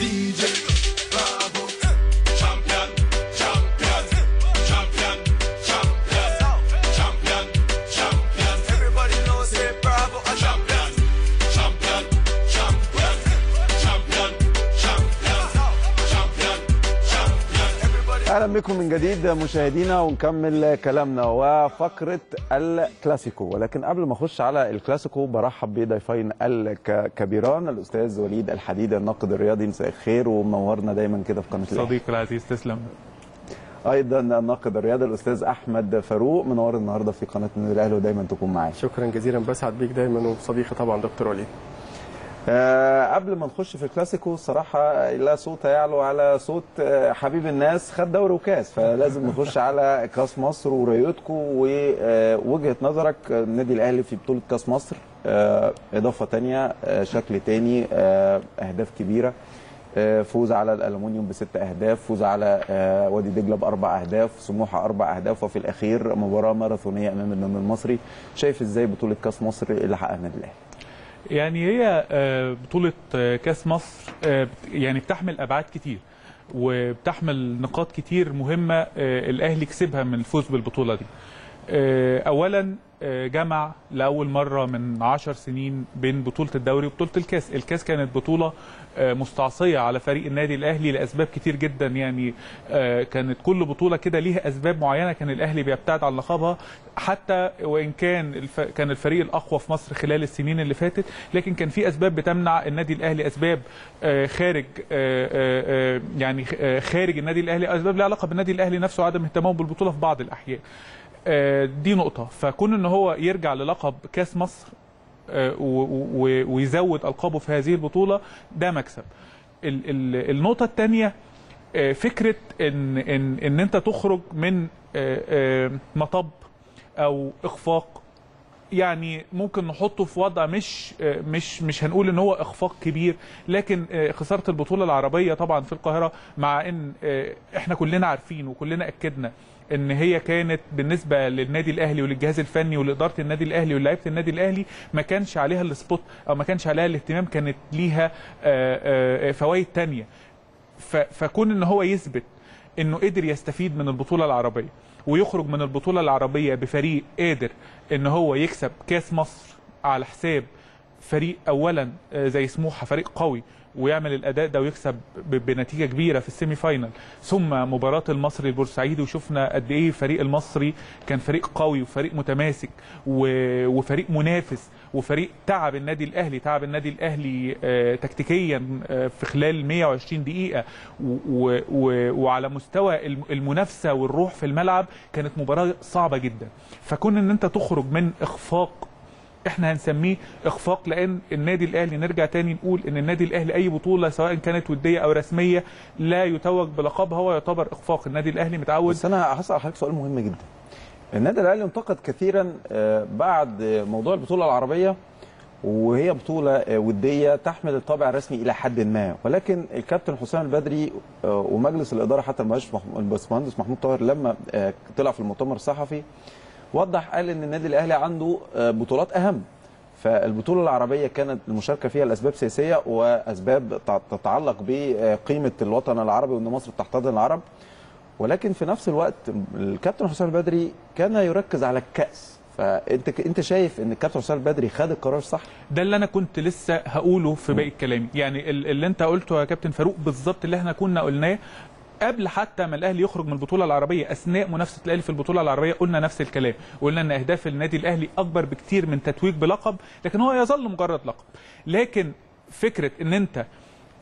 DJ Bravo. Champion, champion, champion, champion, champion, champion. Everybody knows say Bravo a champion. Champion, champion, champion, champion, champion, champion. Everybody اهلا بكم من جديد مشاهدينا ونكمل كلامنا وفقره الكلاسيكو ولكن قبل ما اخش على الكلاسيكو برحب بضيفين الكبيران الاستاذ وليد الحديد الناقد الرياضي مساء الخير ومنورنا دايما كده في قناه الاهلي صديقي العزيز تسلم ايضا الناقد الرياضي الاستاذ احمد فاروق منور النهارده في قناه النادي الاهلي ودايما تكون معايا شكرا جزيلا بسعد بيك دايما وصديقي طبعا دكتور وليد آه قبل ما نخش في الكلاسيكو الصراحه لا صوت يعلو على صوت آه حبيب الناس خد دوري وكاس فلازم نخش على كاس مصر وريوتكو ووجهه نظرك آه، النادي الاهلي في بطوله كاس مصر آه اضافه تانية آه شكل تاني آه اهداف كبيره آه، فوز على الالومنيوم بست اهداف فوز على آه، وادي دجله باربع اهداف سموحه اربع اهداف وفي الاخير مباراه ماراثونيه امام النادي المصري شايف ازاي بطوله كاس مصر اللي حققها النادي الاهلي يعني هي آه، بطولة آه، كاس مصر آه، يعني بتحمل أبعاد كتير وبتحمل نقاط كتير مهمة آه، الأهلي كسبها من الفوز بالبطولة دي آه، أولا آه، جمع لأول مرة من عشر سنين بين بطولة الدوري وبطولة الكاس الكاس كانت بطولة آه، مستعصية على فريق النادي الأهلي لأسباب كتير جدا يعني آه، كانت كل بطولة كده ليها أسباب معينة كان الأهلي بيبتعد عن لقبها حتى وإن كان الف... كان الفريق الأقوى في مصر خلال السنين اللي فاتت لكن كان في أسباب بتمنع النادي الأهلي أسباب آه، خارج آه، آه، آه، يعني آه، خارج النادي الأهلي أسباب لها علاقة بالنادي الأهلي نفسه وعدم اهتمامه بالبطولة في بعض الأحيان آه، دي نقطة فكون ان هو يرجع للقب كاس مصر آه، و- و- ويزود القابه في هذه البطولة ده مكسب ال- ال- النقطة الثانية فكرة ان ان ان انت تخرج من آه، آه، مطب او اخفاق يعني ممكن نحطه في وضع مش مش مش هنقول ان هو اخفاق كبير لكن آه، خساره البطوله العربيه طبعا في القاهره مع ان آه، احنا كلنا عارفين وكلنا اكدنا ان هي كانت بالنسبه للنادي الاهلي وللجهاز الفني ولاداره النادي الاهلي ولاعيبه النادي الاهلي ما كانش عليها السبوت او ما كانش عليها الاهتمام كانت ليها آه، آه، فوائد تانية ف- فكون ان هو يثبت انه قدر يستفيد من البطوله العربيه ويخرج من البطوله العربيه بفريق قادر ان هو يكسب كاس مصر على حساب فريق اولا آه، زي سموحه فريق قوي ويعمل الاداء ده ويكسب ب- بنتيجه كبيره في السيمي فاينال ثم مباراه المصري البورسعيدي وشفنا قد ايه الفريق المصري كان فريق قوي وفريق متماسك و- وفريق منافس وفريق تعب النادي الاهلي تعب النادي الاهلي آه، تكتيكيا آه، في خلال 120 دقيقه و- و- و- وعلى مستوى الم- المنافسه والروح في الملعب كانت مباراه صعبه جدا فكون ان انت تخرج من اخفاق احنا هنسميه اخفاق لان النادي الاهلي نرجع تاني نقول ان النادي الاهلي اي بطوله سواء كانت وديه او رسميه لا يتوج بلقبها هو يعتبر اخفاق النادي الاهلي متعود بس انا هسال حضرتك سؤال مهم جدا النادي الاهلي انتقد كثيرا آه، بعد موضوع البطوله العربيه وهي بطولة آه، ودية تحمل الطابع الرسمي إلى حد ما ولكن الكابتن حسام البدري آه، ومجلس الإدارة حتى المهندس مح- الباشمهندس محمود طاهر لما آه، طلع في المؤتمر الصحفي وضح قال إن النادي الأهلي عنده آه، بطولات أهم فالبطولة العربية كانت المشاركة فيها لأسباب سياسية وأسباب تع- تتعلق بقيمة الوطن العربي وأن مصر بتحتضن العرب ولكن في نفس الوقت الكابتن حسام البدري كان يركز على الكأس فانت انت شايف ان الكابتن حسام البدري خد القرار صح ده اللي انا كنت لسه هقوله في باقي كلامي يعني ال- اللي انت قلته يا كابتن فاروق بالظبط اللي احنا كنا قلناه قبل حتى ما الاهلي يخرج من البطوله العربيه اثناء منافسه الاهلي في البطوله العربيه قلنا نفس الكلام قلنا ان اهداف النادي الاهلي اكبر بكتير من تتويج بلقب لكن هو يظل مجرد لقب لكن فكره ان انت آه،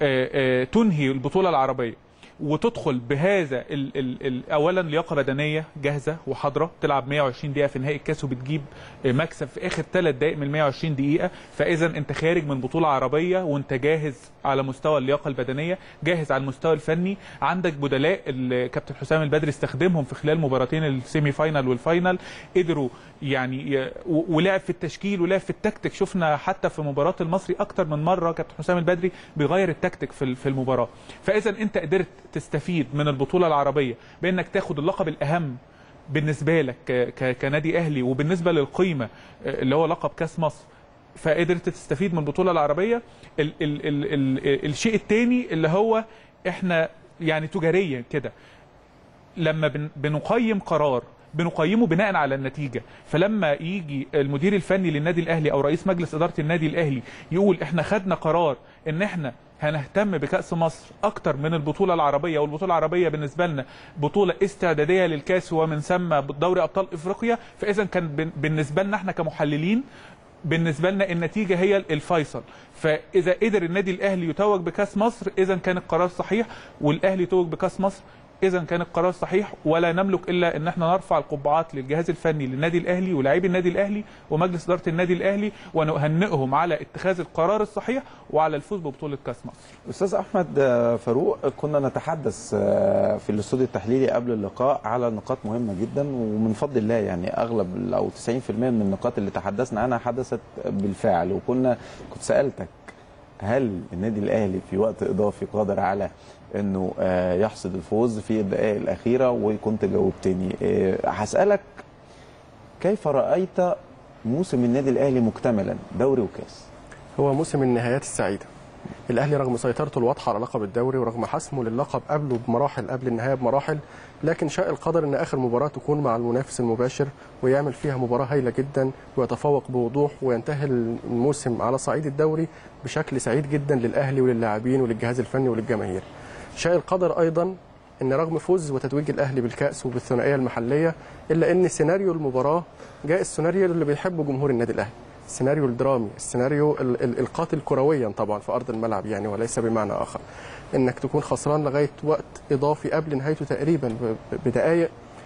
آه، تنهي البطوله العربيه وتدخل بهذا ال ال ال اولا لياقه بدنيه جاهزه وحاضره تلعب 120 دقيقه في نهائي الكاس وبتجيب مكسب في اخر ثلاث دقائق من 120 دقيقه فاذا انت خارج من بطوله عربيه وانت جاهز على مستوى اللياقه البدنيه جاهز على المستوى الفني عندك بدلاء الكابتن حسام البدري استخدمهم في خلال مباراتين السيمي فاينال والفاينال قدروا يعني ي- و- ولعب في التشكيل ولعب في التكتيك شفنا حتى في مباراه المصري اكتر من مره كابتن حسام البدري بيغير التكتيك في ال- في المباراه فاذا انت قدرت تستفيد من البطوله العربيه بانك تاخد اللقب الاهم بالنسبه لك ك- ك- كنادي اهلي وبالنسبه للقيمه آه، اللي هو لقب كاس مصر فقدرت تستفيد من البطوله العربيه ال ال ال ال الشيء الثاني اللي هو احنا يعني تجاريا كده لما بن- بنقيم قرار بنقيمه بناء على النتيجه فلما يجي المدير الفني للنادي الاهلي او رئيس مجلس اداره النادي الاهلي يقول احنا خدنا قرار ان احنا هنهتم بكاس مصر اكتر من البطوله العربيه والبطوله العربيه بالنسبه لنا بطوله استعداديه للكاس ومن ثم دوري ابطال افريقيا فاذا كان بن- بالنسبه لنا احنا كمحللين بالنسبه لنا النتيجه هي الفيصل فاذا قدر النادي الاهلي يتوج بكاس مصر اذا كان القرار صحيح والاهلي يتوج بكاس مصر اذا كان القرار صحيح ولا نملك الا ان احنا نرفع القبعات للجهاز الفني للنادي الاهلي ولاعبي النادي الاهلي ومجلس اداره النادي الاهلي ونهنئهم على اتخاذ القرار الصحيح وعلى الفوز ببطوله كاس مصر استاذ احمد آه، فاروق كنا نتحدث آه، في الاستوديو التحليلي قبل اللقاء على نقاط مهمه جدا ومن فضل الله يعني اغلب او 90% من النقاط اللي تحدثنا عنها حدثت بالفعل وكنا كنت سالتك هل النادي الاهلي في وقت اضافي قادر على انه آه، يحصد الفوز في الدقائق الاخيره وكنت جاوبتني آه، هسالك كيف رايت موسم النادي الاهلي مكتملا دوري وكاس هو موسم النهايات السعيده الاهلي رغم سيطرته الواضحه على لقب الدوري ورغم حسمه للقب قبله بمراحل قبل النهايه بمراحل لكن شاء القدر ان اخر مباراه تكون مع المنافس المباشر ويعمل فيها مباراه هايله جدا ويتفوق بوضوح وينتهي الموسم على صعيد الدوري بشكل سعيد جدا للاهلي وللاعبين وللجهاز الفني وللجماهير. شاء القدر ايضا ان رغم فوز وتتويج الاهلي بالكاس وبالثنائيه المحليه الا ان سيناريو المباراه جاء السيناريو اللي بيحبه جمهور النادي الاهلي السيناريو الدرامي السيناريو ال- ال- القاتل كرويا طبعا في ارض الملعب يعني وليس بمعنى اخر انك تكون خسران لغايه وقت اضافي قبل نهايته تقريبا ب- ب- بدقائق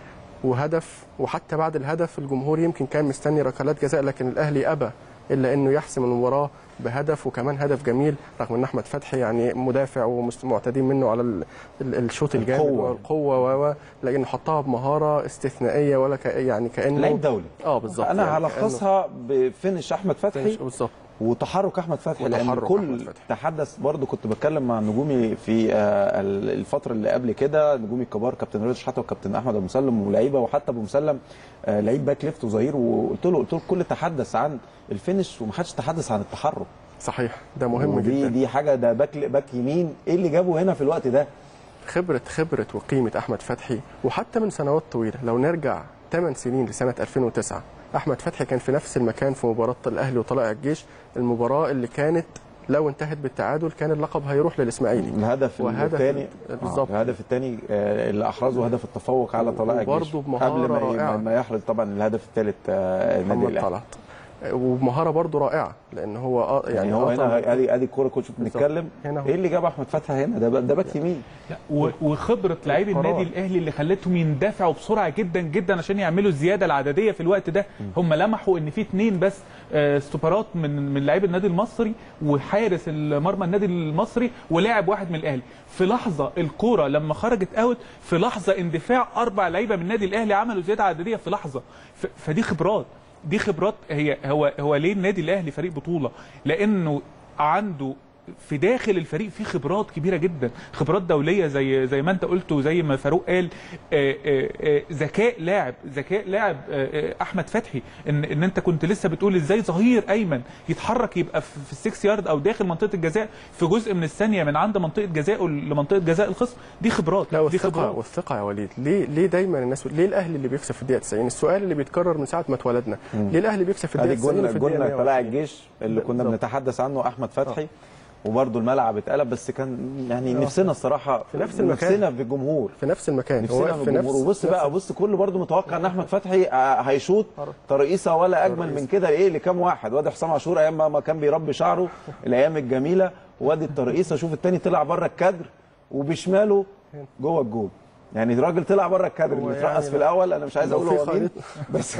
وهدف وحتى بعد الهدف الجمهور يمكن كان مستني ركلات جزاء لكن الاهلي ابى الا انه يحسم المباراه بهدف وكمان هدف جميل رغم ان احمد فتحي يعني مدافع ومعتادين منه على ال- ال- الشوط الجامد القوة. والقوه و و- لكنه حطها بمهاره استثنائيه ولا ك يعني كانه لعيب دولي اه بالظبط انا يعني هلخصها بفينش احمد فتحي كأنه- بالظبط وتحرك احمد فتحي لان وتحرك كل أحمد فتحي. تحدث برضو كنت بتكلم مع نجومي في آه، ال- الفتره اللي قبل كده نجومي الكبار كابتن رضا شحاته وكابتن احمد ابو مسلم ولاعيبه وحتى ابو مسلم آه، لعيب باك ليفت وظهير وقلت له قلت له الكل تحدث عن الفينش ومحدش تحدث عن التحرك صحيح ده مهم ودي جدا دي حاجه ده باك باك يمين ايه اللي جابه هنا في الوقت ده خبرة خبرة وقيمة أحمد فتحي وحتى من سنوات طويلة لو نرجع 8 سنين لسنة 2009 أحمد فتحي كان في نفس المكان في مباراة الأهلي وطلائع الجيش المباراة اللي كانت لو انتهت بالتعادل كان اللقب هيروح للإسماعيلي الهدف وهدف الثاني بالظبط. الهدف الثاني اللي احرزه هدف التفوق على طلائع الجيش وبرضه بمهارة قبل ما رائعة. ما يحرز طبعا الهدف الثالث آه، النادي محمد الاهلي طلعت وبمهارة برضه رائعة لأن هو آه يعني هو قطع- هنا ادي ادي الكوره كنت بالظبط. بنتكلم هنا هو. ايه اللي جاب احمد فتحي هنا ده ده باك يمين لا، و- وخبره لاعبي قرار. النادي الاهلي اللي خلتهم يندفعوا بسرعه جدا جدا عشان يعملوا الزياده العدديه في الوقت ده هم لمحوا ان في اثنين بس آه، استوبرات من من لاعبي النادي المصري وحارس المرمى النادي المصري ولاعب واحد من الاهلي في لحظه الكوره لما خرجت اوت في لحظه اندفاع اربع لعيبه من النادي الاهلي عملوا زياده عدديه في لحظه ف- فدي خبرات دي خبرات هي هو هو ليه النادي الاهلي فريق بطوله لانه عنده في داخل الفريق في خبرات كبيره جدا خبرات دوليه زي زي ما انت قلت وزي ما فاروق قال آه، آه، آه، ذكاء لاعب ذكاء لاعب آه، آه، احمد فتحي ان ان انت كنت لسه بتقول ازاي ظهير ايمن يتحرك يبقى في في السكس يارد او داخل منطقه الجزاء في جزء من الثانيه من عند منطقه جزائه لمنطقه جزاء الخصم دي خبرات لا دي والثقة خبرات والثقة يا وليد ليه ليه دايما الناس ليه الاهلي اللي بيكسب في الدقيقة 90 السؤال اللي بيتكرر من ساعة ما اتولدنا ليه الاهلي بيكسب في ادي الدقيقة 90 الجول وفي الدقيقة الجول طلائع 120 الجيش اللي كنا بالظبط. بنتحدث عنه احمد فتحي وبرده الملعب اتقلب بس كان يعني نفسنا الصراحه في نفس المكان. نفسنا في الجمهور في نفس المكان نفسنا هو في الجمهور وبص بقى بص كله برده متوقع ان احمد فتحي آه، هيشوط ترقيصه ولا اجمل من كده ايه لكام واحد وادي حسام عاشور ايام ما ما كان بيربي شعره الايام الجميله وادي الترقيصه شوف التاني طلع بره الكادر وبشماله جوه الجول يعني الراجل طلع بره الكادر هو اللي اترقص يعني في الاول انا مش عايز لو اقول في هو مين خريطة- بس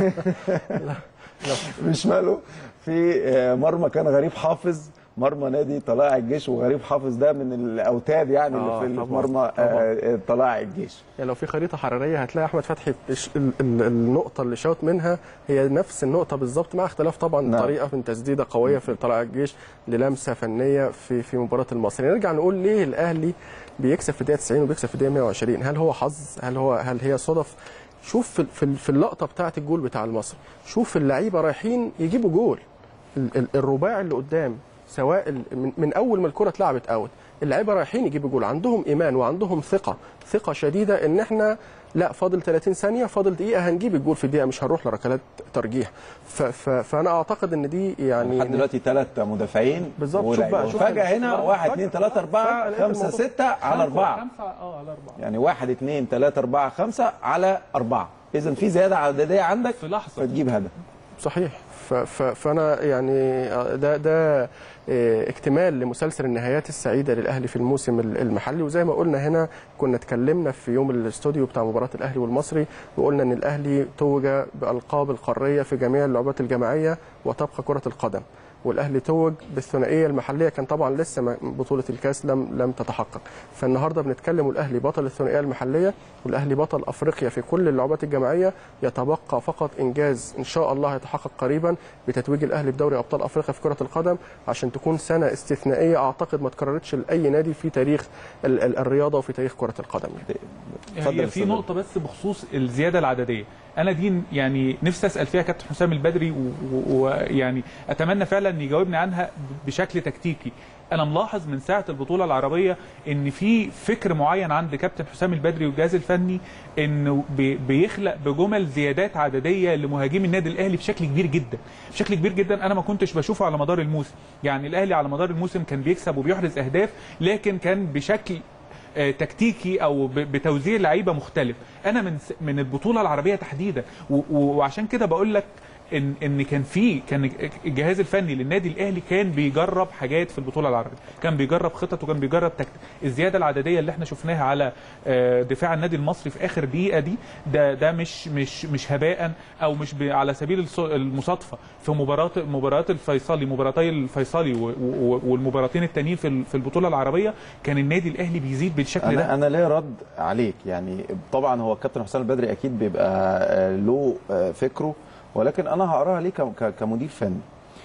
بشماله في آه، مرمى كان غريب حافظ مرمى نادي طلائع الجيش وغريب حافظ ده من الاوتاد يعني اللي آه، في اللي في طبعاً، مرمى طبعاً. آه، طلائع الجيش يعني لو في خريطة حرارية هتلاقي أحمد فتحي الش- ال- ال- النقطة اللي شاوت منها هي نفس النقطة بالظبط مع اختلاف طبعا نعم. الطريقة من تسديدة قوية في طلائع الجيش للمسة فنية في في مباراة المصري نرجع نقول ليه الأهلي بيكسب في الدقيقة 90 وبيكسب في الدقيقة 120 هل هو حظ هل هو هل هي صدف شوف في في- في اللقطة بتاعة الجول بتاع المصري شوف اللعيبة رايحين يجيبوا جول ال- ال- الرباعي اللي قدام سواء ال- من, من اول ما الكره اتلعبت اوت اللعيبه رايحين يجيبوا جول عندهم ايمان وعندهم ثقه ثقه شديده ان احنا لا فاضل 30 ثانيه فاضل دقيقه هنجيب الجول في الدقيقه مش هنروح لركلات ترجيح ف ف فانا اعتقد ان دي يعني لحد دلوقتي ثلاث مدافعين بالظبط. شوف ولاعيبة. بقى- شوف فجأة ال- هنا فجأة- واحد اثنين ثلاثة أربعة فجأة لقيت خمسة الموضوع- ستة على أربعة خمسة اه على أربعة يعني واحد اثنين ثلاثة أربعة خمسة على أربعة إذا في زيادة عددية عندك في لحظة فتجيب هدف صحيح ف ف فانا يعني ده ده آه، اكتمال لمسلسل النهايات السعيده للاهلي في الموسم ال- المحلي وزي ما قلنا هنا كنا اتكلمنا في يوم الاستوديو بتاع مباراه الاهلي والمصري وقلنا ان الاهلي توج بالقاب القاريه في جميع اللعبات الجماعيه وتبقى كره القدم والاهلي توج بالثنائيه المحليه كان طبعا لسه ما- بطوله الكاس لم لم تتحقق فالنهارده بنتكلم والاهلي بطل الثنائيه المحليه والاهلي بطل افريقيا في كل اللعبات الجماعيه يتبقى فقط انجاز ان شاء الله هيتحقق قريبا بتتويج الاهلي بدوري ابطال افريقيا في كره القدم عشان تكون سنه استثنائيه اعتقد ما اتكررتش لاي نادي في تاريخ ال- ال- الرياضه وفي تاريخ كره القدم يعني. اتفضل هي يا في أستاذ نقطة بس بخصوص الزيادة العددية أنا دي يعني نفسي أسأل فيها كابتن حسام البدري و- ويعني أتمنى فعلا أن يجاوبني عنها بشكل تكتيكي أنا ملاحظ من ساعة البطولة العربية إن في فكر معين عند كابتن حسام البدري والجهاز الفني إنه بي- بيخلق بجمل زيادات عددية لمهاجمي النادي الأهلي بشكل كبير جدا بشكل كبير جدا أنا ما كنتش بشوفه على مدار الموسم يعني الأهلي على مدار الموسم كان بيكسب وبيحرز أهداف لكن كان بشكل آه، تكتيكي او ب- بتوزيع لعيبه مختلف انا من س- من البطوله العربيه تحديدا و- و- وعشان كده بقول لك ان ان كان في كان الجهاز الفني للنادي الاهلي كان بيجرب حاجات في البطوله العربيه كان بيجرب خطط وكان بيجرب تكتيك الزياده العدديه اللي احنا شفناها على آه، دفاع النادي المصري في اخر دقيقه دي ده ده مش مش مش هباء او مش ب- على سبيل الص- المصادفه في مباراه مباراه الفيصلي مباراتي الفيصلي و- و- والمباراتين التانيين في ال- في البطوله العربيه كان النادي الاهلي بيزيد بالشكل ده انا انا ليا رد عليك يعني طبعا هو الكابتن حسام البدري اكيد بيبقى آه، له آه، فكره ولكن انا هقراها ليه كم- ك- كمدير فني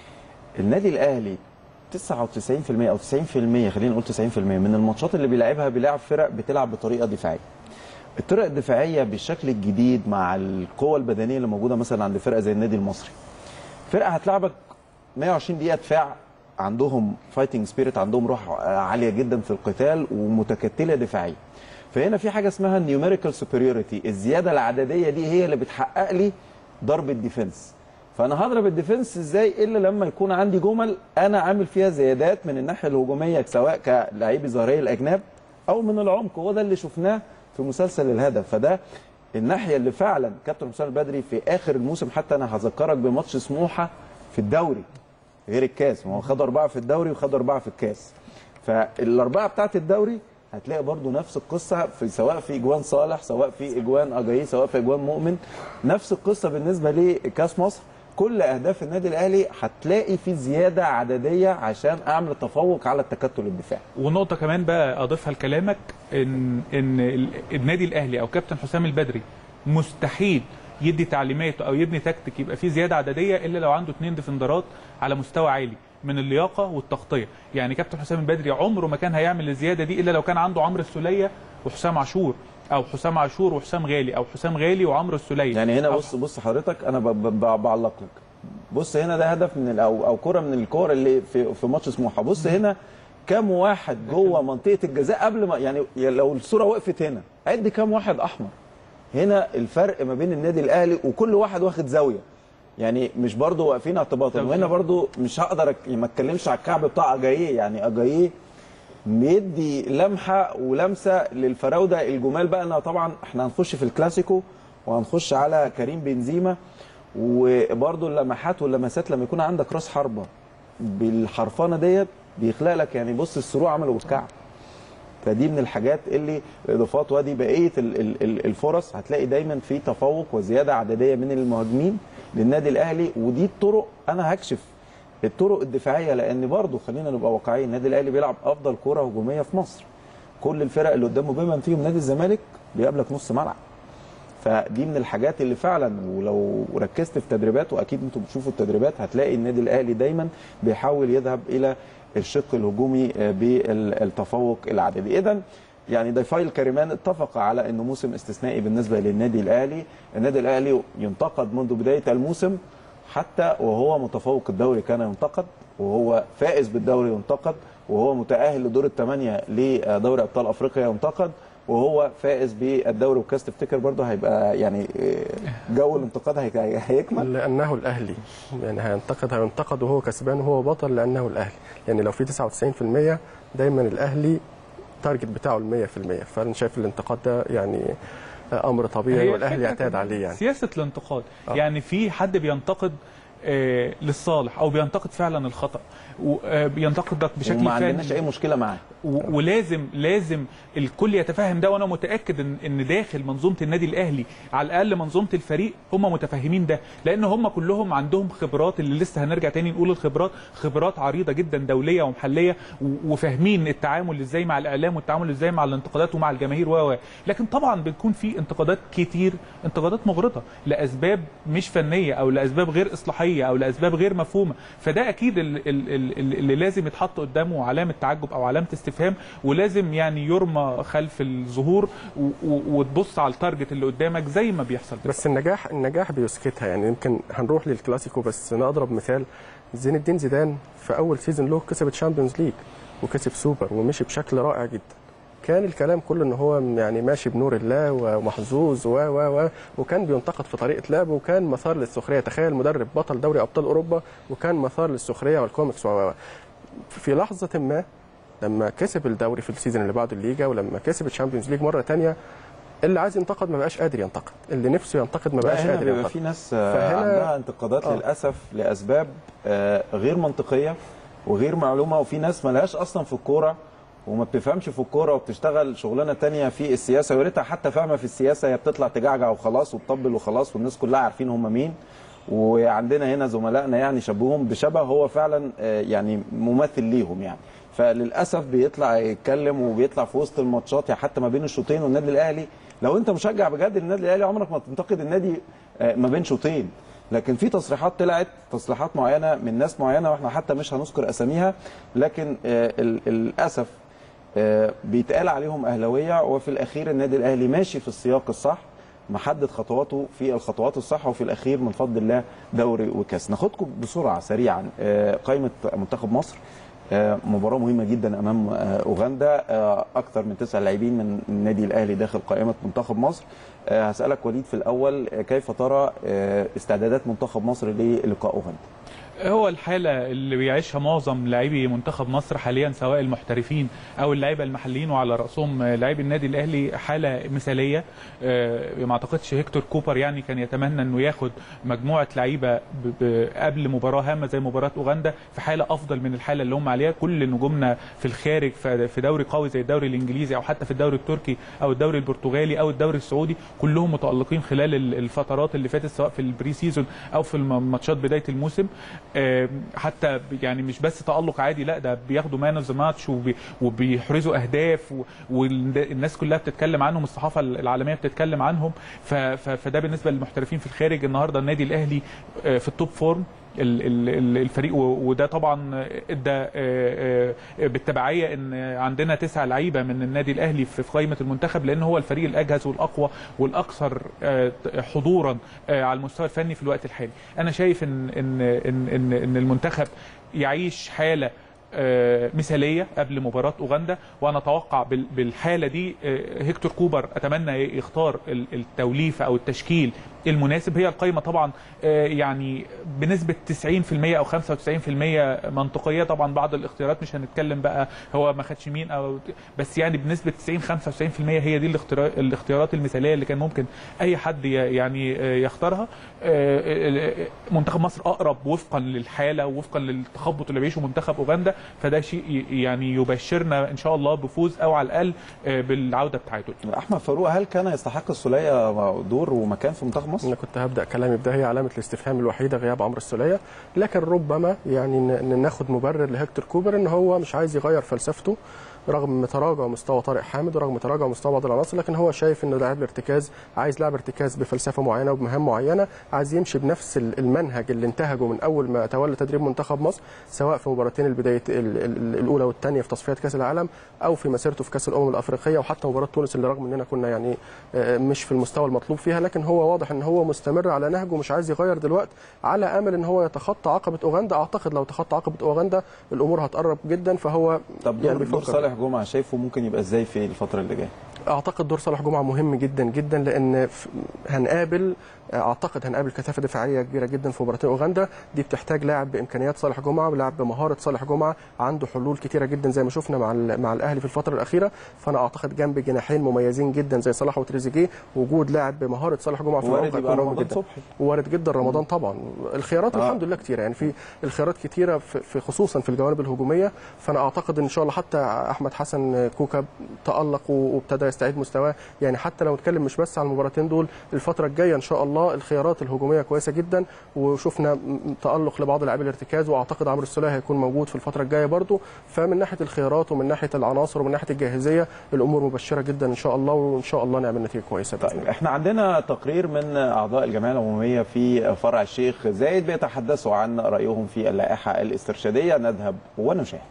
النادي الاهلي 99% او 90% خلينا نقول 90% من الماتشات اللي بيلعبها بيلعب فرق بتلعب بطريقه دفاعيه الطرق الدفاعيه بالشكل الجديد مع القوه البدنيه اللي موجوده مثلا عند فرقه زي النادي المصري فرقه هتلعبك 120 دقيقه دفاع عندهم فايتنج سبيريت عندهم روح عاليه جدا في القتال ومتكتله دفاعيا فهنا في حاجه اسمها النيوميريكال سوبريوريتي الزياده العدديه دي هي اللي بتحقق لي ضرب الديفنس فانا هضرب الديفنس ازاي الا لما يكون عندي جمل انا عامل فيها زيادات من الناحيه الهجوميه سواء كلاعبي ظهريه الاجناب او من العمق هو ده اللي شفناه في مسلسل الهدف فده الناحيه اللي فعلا كابتن حسام البدري في اخر الموسم حتى انا هذكرك بماتش سموحه في الدوري غير الكاس ما هو خد اربعه في الدوري وخد اربعه في الكاس فالاربعه بتاعت الدوري هتلاقي برضو نفس القصه في سواء في اجوان صالح سواء في اجوان اجاي سواء في اجوان مؤمن نفس القصه بالنسبه لكاس مصر كل اهداف النادي الاهلي هتلاقي في زياده عدديه عشان اعمل تفوق على التكتل الدفاعي ونقطة كمان بقى أضيفها لكلامك إن إن ال- النادي الأهلي أو كابتن حسام البدري مستحيل يدي تعليمات أو يبني تكتيك يبقى فيه زيادة عددية إلا لو عنده اثنين ديفندرات على مستوى عالي من اللياقة والتغطية يعني كابتن حسام البدري عمره ما كان هيعمل الزيادة دي إلا لو كان عنده عمرو السولية وحسام عاشور أو حسام عاشور وحسام غالي أو حسام غالي وعمرو السولية يعني هنا أو بص بص حضرتك انا ب- ب- ب- بعلق لك بص هنا ده هدف من ال- او او كره من الكور اللي في في ماتش سموحه بص هنا كام واحد جوه منطقه الجزاء قبل ما يعني لو الصوره وقفت هنا عد كام واحد احمر هنا الفرق ما بين النادي الاهلي وكل واحد واخد زاويه يعني مش برضه واقفين اعتباطا طب- وهنا برضه مش هقدر أك- ما اتكلمش على الكعب بتاع اجاييه يعني اجاييه بيدي لمحه ولمسه للفراوده الجمال بقى انا طبعا احنا هنخش في الكلاسيكو وهنخش على كريم بنزيما وبرضه اللمحات واللمسات لما يكون عندك راس حربه بالحرفانه ديت بيخلق لك يعني بص السروع عملوا بالكعب فدي من الحاجات اللي الاضافات وادي بقيه ال- ال- ال- الفرص هتلاقي دايما في تفوق وزياده عدديه من المهاجمين للنادي الاهلي ودي الطرق انا هكشف الطرق الدفاعيه لان برضه خلينا نبقى واقعيين النادي الاهلي بيلعب افضل كره هجوميه في مصر كل الفرق اللي قدامه بما فيهم نادي الزمالك بيقابلك نص ملعب فدي من الحاجات اللي فعلا ولو ركزت في تدريبات واكيد انتم بتشوفوا التدريبات هتلاقي النادي الاهلي دايما بيحاول يذهب الى الشق الهجومي آه، بالتفوق العددي اذا يعني ضيفي الكريمان اتفق على انه موسم استثنائي بالنسبه للنادي الاهلي النادي الاهلي ينتقد منذ بدايه الموسم حتى وهو متفوق الدوري كان ينتقد وهو فائز بالدوري ينتقد وهو متاهل لدور الثمانيه لدوري ابطال افريقيا ينتقد وهو فائز بالدوري وكاس تفتكر برضه هيبقى يعني جو الانتقاد هي- هيكمل لانه الاهلي يعني هينتقد هينتقد وهو كسبان وهو بطل لانه الاهلي يعني لو في 99% دايما الاهلي تارجت بتاعه ال 100% فانا شايف الانتقاد ده يعني امر طبيعي هي والاهلي الفكرة يعتاد كده عليه يعني سياسه الانتقاد آه. يعني في حد بينتقد آه، للصالح او بينتقد فعلا الخطا وبينتقدك بشكل وما فني عندناش اي مشكله معاه و- ولازم لازم الكل يتفهم ده وانا متاكد ان ان داخل منظومه النادي الاهلي على الاقل منظومه الفريق هم متفهمين ده لان هم كلهم عندهم خبرات اللي لسه هنرجع تاني نقول الخبرات خبرات عريضه جدا دوليه ومحليه و- وفاهمين التعامل ازاي مع الاعلام والتعامل ازاي مع الانتقادات ومع الجماهير و و. لكن طبعا بتكون في انتقادات كتير انتقادات مغرضه لاسباب مش فنيه او لاسباب غير اصلاحيه او لاسباب غير مفهومه فده اكيد ال- ال- ال- ال- اللي لازم يتحط قدامه علامه تعجب او علامه استفهام ولازم يعني يرمى خلف الظهور و- و- وتبص على التارجت اللي قدامك زي ما بيحصل دلوقتي. بس النجاح النجاح بيسكتها يعني يمكن هنروح للكلاسيكو بس نضرب مثال زين الدين زيدان في اول سيزون له كسب الشامبيونز ليج وكسب سوبر ومشي بشكل رائع جدا كان الكلام كله ان هو يعني ماشي بنور الله ومحظوظ و و و وكان بينتقد في طريقه لعبه وكان مثار للسخريه تخيل مدرب بطل دوري ابطال اوروبا وكان مثار للسخريه والكوميكس و و و. في لحظه ما لما كسب الدوري في السيزون اللي بعده الليجا ولما كسب الشامبيونز ليج مره تانية اللي عايز ينتقد ما بقاش قادر ينتقد اللي نفسه ينتقد ما لا، بقاش هنا قادر بيبقى ينتقد في ناس آه، فهنا- عندها انتقادات آه. للاسف لاسباب آه، غير منطقيه وغير معلومه وفي ناس ملهاش اصلا في الكوره وما بتفهمش في الكوره وبتشتغل شغلانه تانية في السياسه ويا ريتها حتى فاهمه في السياسه هي بتطلع تجعجع وخلاص وتطبل وخلاص والناس كلها عارفين هم مين وعندنا هنا زملائنا يعني شبههم بشبه هو فعلا آه، يعني ممثل ليهم يعني فللاسف بيطلع يتكلم وبيطلع في وسط الماتشات يعني حتى ما بين الشوطين والنادي الاهلي لو انت مشجع بجد للنادي الاهلي عمرك ما تنتقد النادي آه، ما بين شوطين لكن في تصريحات طلعت تصريحات معينه من ناس معينه واحنا حتى مش هنذكر اساميها لكن آه، ال- للاسف آه، بيتقال عليهم اهلاويه وفي الاخير النادي الاهلي ماشي في السياق الصح محدد خطواته في الخطوات الصح وفي الاخير من فضل الله دوري وكاس ناخدكم بسرعه سريعا آه، قائمه منتخب مصر آه، مباراة مهمة جدا أمام آه، أوغندا آه، أكثر من تسع لاعبين من النادي الأهلي داخل قائمة منتخب مصر آه، هسألك وليد في الأول آه، كيف ترى آه، استعدادات منتخب مصر للقاء أوغندا؟ هو الحالة اللي بيعيشها معظم لاعبي منتخب مصر حاليا سواء المحترفين أو اللعيبة المحليين وعلى رأسهم لاعبي النادي الأهلي حالة مثالية آه، ما أعتقدش هيكتور كوبر يعني كان يتمنى إنه ياخد مجموعة لعيبة ب- ب- قبل مباراة هامة زي مباراة أوغندا في حالة أفضل من الحالة اللي هم عليها كل نجومنا في الخارج في في دوري قوي زي الدوري الإنجليزي أو حتى في الدوري التركي أو الدوري البرتغالي أو الدوري السعودي كلهم متألقين خلال ال- الفترات اللي فاتت سواء في البري سيزون أو في الم- ماتشات بداية الموسم آم، حتى ب- يعني مش بس تألق عادي لا ده بياخدوا مان اوف ذا ماتش وبيحرزوا اهداف و- والناس كلها بتتكلم عنهم الصحافه العالميه بتتكلم عنهم ف- ف- فده بالنسبه للمحترفين في الخارج النهارده النادي الاهلي آه، في التوب فورم ال- ال- ال- الفريق و- وده طبعا ادى آه، آه، بالتبعيه ان عندنا تسع لعيبه من النادي الاهلي في في قائمه المنتخب لان هو الفريق الاجهز والاقوى والاكثر آه، حضورا آه، على المستوى الفني في الوقت الحالي انا شايف ان ان ان ان, إن المنتخب يعيش حاله آه، مثاليه قبل مباراه اوغندا وانا اتوقع بال- بالحاله دي آه، هيكتور كوبر اتمنى يختار ال- التوليفه او التشكيل المناسب هي القائمه طبعا آه، يعني بنسبه 90% او 95% منطقيه طبعا بعض الاختيارات مش هنتكلم بقى هو ما خدش مين او بس يعني بنسبه 90 95% هي دي الاختيار- الاختيارات المثاليه اللي كان ممكن اي حد ي- يعني آه، يختارها آه، آه، منتخب مصر اقرب وفقا للحاله ووفقا للتخبط اللي بيعيشه منتخب اوغندا فده شيء ي- يعني يبشرنا ان شاء الله بفوز او على الاقل آه، بالعوده بتاعته أحمد فاروق هل كان يستحق السولية دور ومكان في منتخب مصر؟ انا كنت هبدا كلامي بده هي علامه الاستفهام الوحيده غياب عمرو السوليه لكن ربما يعني ن- ن- ناخد مبرر لهكتور كوبر ان هو مش عايز يغير فلسفته رغم تراجع مستوى طارق حامد ورغم تراجع مستوى بعض العناصر لكن هو شايف انه لاعب الارتكاز عايز لاعب ارتكاز بفلسفه معينه وبمهام معينه عايز يمشي بنفس ال- المنهج اللي انتهجه من اول ما تولى تدريب منتخب مصر سواء في مباراتين البدايه ال- ال- الاولى والثانيه في تصفيات كاس العالم او في مسيرته في كاس الامم الافريقيه وحتى مباراه تونس اللي رغم اننا كنا يعني آه، مش في المستوى المطلوب فيها لكن هو واضح ان هو مستمر على نهجه ومش عايز يغير دلوقتي على امل ان هو يتخطى عقبه اوغندا اعتقد لو تخطى عقبه اوغندا الامور هتقرب جدا فهو طب يعني دور, دور بيفكر. صالح جمعه شايفه ممكن يبقى ازاي في الفتره اللي جايه اعتقد دور صالح جمعه مهم جدا جدا لان ف- هنقابل اعتقد هنقابل كثافه دفاعيه كبيره جدا في مباراتين اوغندا دي بتحتاج لاعب بامكانيات صالح جمعه ولاعب بمهاره صالح جمعه عنده حلول كتيره جدا زي ما شفنا مع ال- مع الاهلي في الفتره الاخيره فانا اعتقد جنب جناحين مميزين جدا زي صلاح وتريزيجيه وجود لاعب بمهاره صالح جمعه في وارد العمق يبقى هيكون مهم رمضان جدا صبحي وارد جدا رمضان طبعا الخيارات آه. الحمد لله كتيره يعني في الخيارات كتيره في في- خصوصا في الجوانب الهجوميه فانا اعتقد ان شاء الله حتى احمد حسن كوكا تالق وابتدى يستعيد مستواه يعني حتى لو نتكلم مش بس على المباراتين دول الفتره الجايه ان شاء الله الخيارات الهجوميه كويسه جدا وشفنا م- تالق لبعض لاعبي الارتكاز واعتقد عمرو السوليه هيكون موجود في الفتره الجايه برضو فمن ناحيه الخيارات ومن ناحيه العناصر ومن ناحيه الجاهزيه الامور مبشره جدا ان شاء الله وان شاء الله نعمل نتيجه كويسه بإذن طيب احنا عندنا تقرير من اعضاء الجمعيه العموميه في فرع الشيخ زايد بيتحدثوا عن رايهم في اللائحه الاسترشاديه نذهب ونشاهد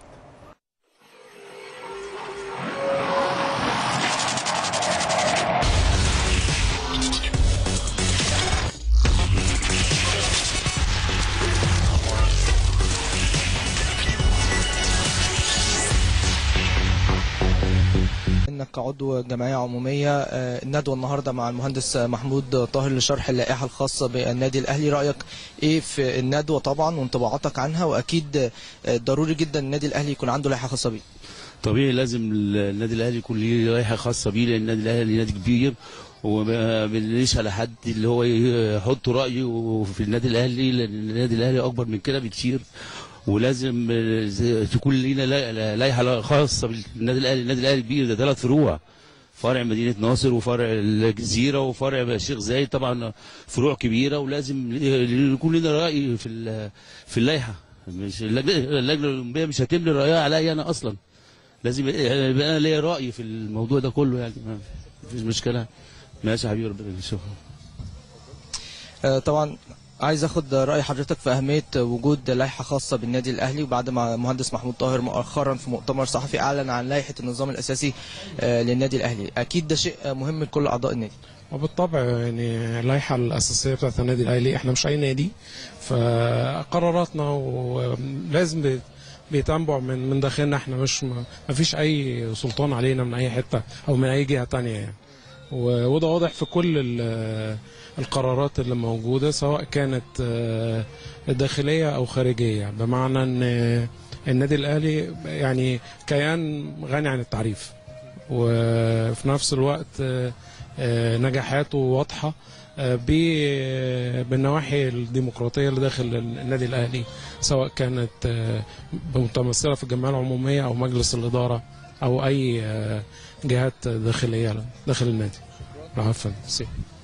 انك كعضو جمعيه عموميه آه، الندوه النهارده مع المهندس محمود طاهر لشرح اللائحه الخاصه بالنادي الاهلي رايك ايه في الندوه طبعا وانطباعاتك عنها واكيد آه، ضروري جدا النادي الاهلي يكون عنده لائحه خاصه بيه طبيعي لازم النادي الاهلي يكون ليه لائحه خاصه بيه لان النادي الاهلي نادي كبير وما بنليش على حد اللي هو يحط رايه في النادي الاهلي لان النادي الاهلي اكبر من كده بكتير ولازم آه، تكون لينا لا- لائحه خاصه بالنادي الاهلي النادي الاهلي كبير ده ثلاث فروع فرع مدينه ناصر وفرع الجزيره وفرع الشيخ زايد طبعا فروع كبيره ولازم يكون لنا راي في ال- في اللائحه مش اللجنه اللجنة الاولمبيه مش هتملي رايها عليا انا اصلا لازم يبقى انا ليا راي في الموضوع ده كله يعني ما فيش مشكله ماشي يا حبيبي ربنا يشوفك آه، طبعا عايز اخد راي حضرتك في اهميه وجود لائحه خاصه بالنادي الاهلي وبعد ما المهندس محمود طاهر مؤخرا في مؤتمر صحفي اعلن عن لائحه النظام الاساسي آه، للنادي الاهلي اكيد ده شيء مهم لكل اعضاء النادي وبالطبع يعني اللائحه الاساسيه بتاعت النادي الاهلي احنا مش اي نادي فقراراتنا ولازم بي- بيتنبع من من داخلنا احنا مش ما فيش اي سلطان علينا من اي حته او من اي جهه تانية يعني و- وده واضح في كل ال- القرارات اللي موجوده سواء كانت آه، داخليه او خارجيه بمعنى ان النادي الاهلي يعني كيان غني عن التعريف وفي نفس الوقت آه، آه، نجاحاته واضحه آه، ب- بالنواحي الديمقراطيه اللي داخل النادي الاهلي سواء كانت آه، متمثله في الجمعيه العموميه او مجلس الاداره او اي آه، جهات داخليه داخل النادي عفوا سي.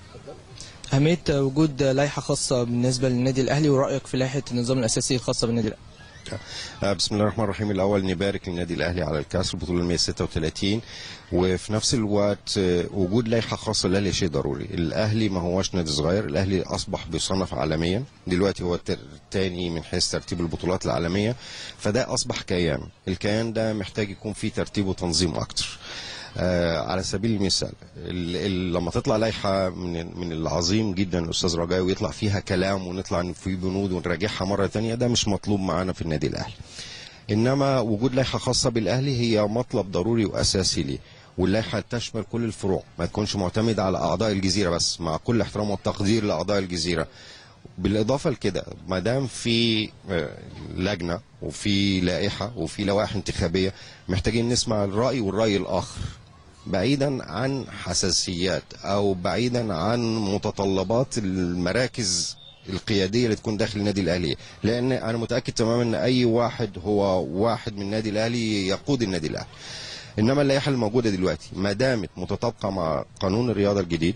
اهميه وجود لائحه خاصه بالنسبه للنادي الاهلي ورايك في لائحه النظام الاساسي الخاصه بالنادي الاهلي آه، بسم الله الرحمن الرحيم الاول نبارك للنادي الاهلي على الكاس البطوله ال 136 وفي نفس الوقت آه، وجود لائحه خاصه للاهلي شيء ضروري الاهلي ما هوش نادي صغير الاهلي اصبح بيصنف عالميا دلوقتي هو الثاني من حيث ترتيب البطولات العالميه فده اصبح كيان الكيان ده محتاج يكون فيه ترتيب وتنظيم اكتر آه على سبيل المثال ال- ال- لما تطلع لائحه من من العظيم جدا الاستاذ رجاء ويطلع فيها كلام ونطلع في بنود ونراجعها مره تانية ده مش مطلوب معانا في النادي الاهلي انما وجود لائحه خاصه بالاهلي هي مطلب ضروري واساسي ليه واللائحه تشمل كل الفروع ما تكونش معتمده على اعضاء الجزيره بس مع كل احترام والتقدير لاعضاء الجزيره بالاضافه لكده ما دام في آه، لجنه وفي لائحه وفي لوائح انتخابيه محتاجين نسمع الراي والراي الاخر بعيدا عن حساسيات او بعيدا عن متطلبات المراكز القياديه اللي تكون داخل النادي الاهلي لان انا متاكد تماما ان اي واحد هو واحد من النادي الاهلي يقود النادي الاهلي انما اللائحه الموجوده دلوقتي ما دامت متطابقه مع قانون الرياضه الجديد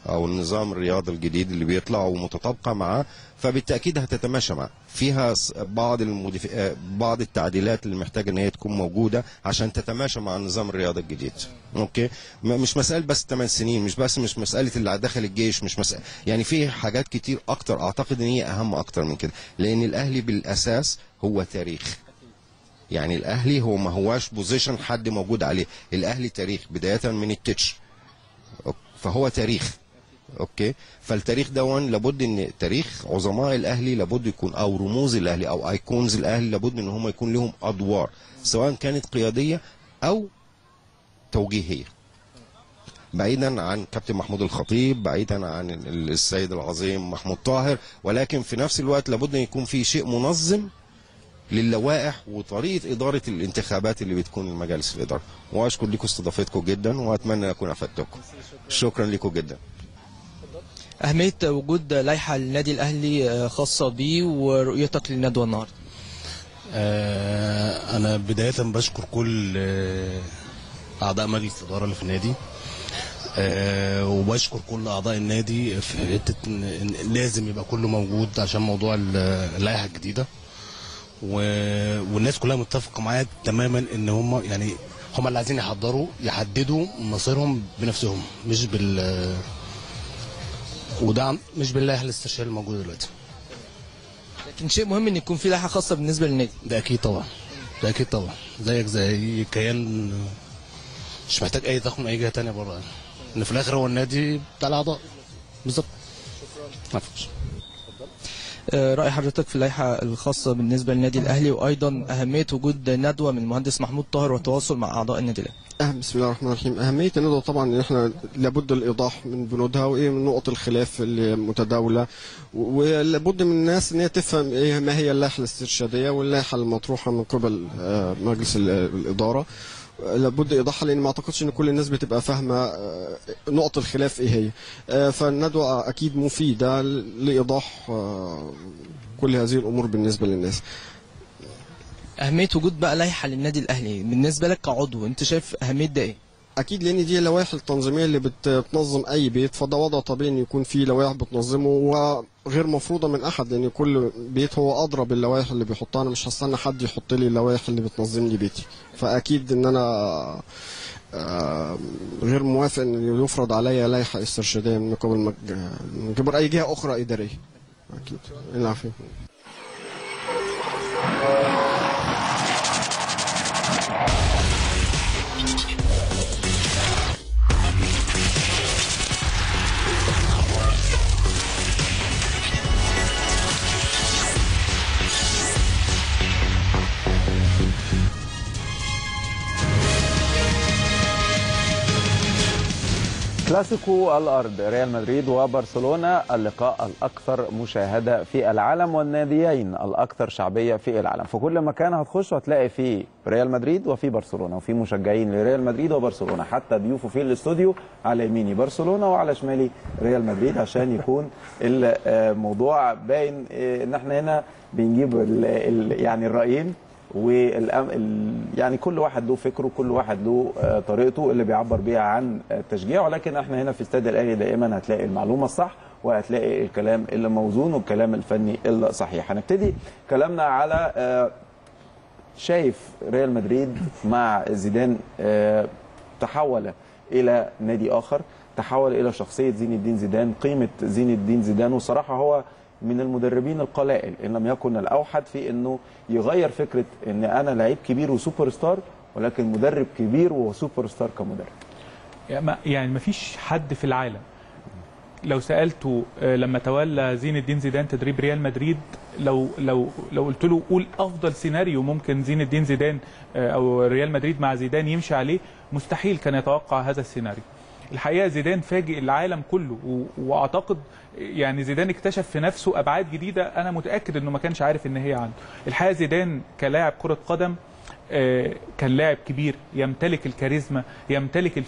او النظام الرياضي الجديد اللي بيطلع ومتطابقه معاه فبالتاكيد هتتماشى معاه فيها س- بعض الموديف... آه، بعض التعديلات اللي محتاجه ان هي تكون موجوده عشان تتماشى مع النظام الرياضي الجديد اوكي م- مش مساله بس 8 سنين مش بس مش مساله اللي دخل الجيش مش مسألة يعني في حاجات كتير اكتر اعتقد ان هي اهم اكتر من كده لان الاهلي بالاساس هو تاريخ يعني الاهلي هو ما هواش بوزيشن حد موجود عليه الاهلي تاريخ بدايه من التتش أوك- فهو تاريخ اوكي فالتاريخ دون لابد ان تاريخ عظماء الاهلي لابد يكون او رموز الاهلي او ايكونز الاهلي لابد ان هم يكون لهم ادوار سواء كانت قياديه او توجيهيه بعيدا عن كابتن محمود الخطيب بعيدا عن ال- السيد العظيم محمود طاهر ولكن في نفس الوقت لابد ان يكون في شيء منظم للوائح وطريقه اداره الانتخابات اللي بتكون المجالس الاداره واشكر لكم استضافتكم جدا واتمنى اكون افدتكم شكرا لكم جدا أهمية وجود لائحة للنادي الأهلي آه، خاصة بيه ورؤيتك للندوة النهاردة آه، انا بدايه بشكر كل آه، اعضاء مجلس الاداره اللي في النادي آه، وبشكر كل اعضاء النادي في حته إن- إن لازم يبقى كله موجود عشان موضوع ال- اللائحه الجديده و- والناس كلها متفقه معايا تماما ان هم يعني هم اللي عايزين يحضروا يحددوا مصيرهم بنفسهم مش بال وده عن- مش باللائحه الاستشاريه الموجوده دلوقتي لكن شيء مهم إن يكون في لائحة خاصة بالنسبة للنادي ده اكيد طبعا ده اكيد طبعا زيك زي كيان مش محتاج اي ضخم من اي جهه تانية بره يعني. ان في الاخر هو النادي بتاع الاعضاء بالظبط مفيش آه، رأي حضرتك في اللائحة الخاصة بالنسبة للنادي الأهلي وأيضا أهمية وجود ندوة من المهندس محمود طاهر والتواصل مع أعضاء النادي الأهلي أهم بسم الله الرحمن الرحيم أهمية الندوة طبعا إن إحنا لابد الإيضاح من بنودها وإيه من نقط الخلاف اللي متداولة و- ولابد من الناس إن هي تفهم إيه ما هي اللائحة الاسترشادية واللائحة المطروحة من قبل آه، مجلس ال- الإدارة آه، لابد ايضاحها لان ما اعتقدش ان كل الناس بتبقى فاهمه آه، نقط الخلاف ايه هي آه، فالندوه اكيد مفيده لايضاح آه، كل هذه الامور بالنسبه للناس أهمية وجود بقى لائحة للنادي الأهلي بالنسبة لك كعضو أنت شايف أهمية ده إيه؟ اكيد لان دي اللوائح التنظيميه اللي بت- بتنظم اي بيت فده وضع طبيعي ان يكون في لوائح بتنظمه وغير مفروضه من احد لان كل بيت هو ادرى باللوائح اللي بيحطها انا مش هستنى حد يحط لي اللوائح اللي بتنظم لي بيتي فاكيد ان انا آه، غير موافق ان يفرض عليا لائحه استرشاديه من قبل مج- من قبل اي جهه اخرى اداريه اكيد العفو كلاسيكو الارض ريال مدريد وبرشلونه اللقاء الاكثر مشاهده في العالم والناديين الاكثر شعبيه في العالم في كل مكان هتخش هتلاقي فيه ريال مدريد وفي برشلونه وفي مشجعين لريال مدريد وبرشلونه حتى ضيوفه في الاستوديو على يميني برشلونه وعلى شمالي ريال مدريد عشان يكون الموضوع باين آه، ان احنا هنا بنجيب ال ال يعني الرايين والأم... ال... يعني كل واحد له فكره كل واحد له آه، طريقته اللي بيعبر بيها عن آه، التشجيع ولكن احنا هنا في استاد الاهلي دائما هتلاقي المعلومه الصح وهتلاقي الكلام اللي موزون والكلام الفني الصحيح هنبتدي كلامنا على آه، شايف ريال مدريد مع زيدان آه، تحول الى نادي اخر تحول الى شخصيه زين الدين زيدان قيمه زين الدين زيدان وصراحه هو من المدربين القلائل ان لم يكن الاوحد في انه يغير فكره ان انا لعيب كبير وسوبر ستار ولكن مدرب كبير وسوبر ستار كمدرب يعني ما- يعني ما فيش حد في العالم لو سالته آه، لما تولى زين الدين زيدان تدريب ريال مدريد لو لو لو قلت له قول افضل سيناريو ممكن زين الدين زيدان آه، او ريال مدريد مع زيدان يمشي عليه مستحيل كان يتوقع هذا السيناريو الحقيقه زيدان فاجئ العالم كله و- واعتقد يعني زيدان اكتشف في نفسه ابعاد جديده انا متاكد انه ما كانش عارف ان هي عنده الحقيقه زيدان كلاعب كره قدم آه، كان لاعب كبير يمتلك الكاريزما يمتلك الفكر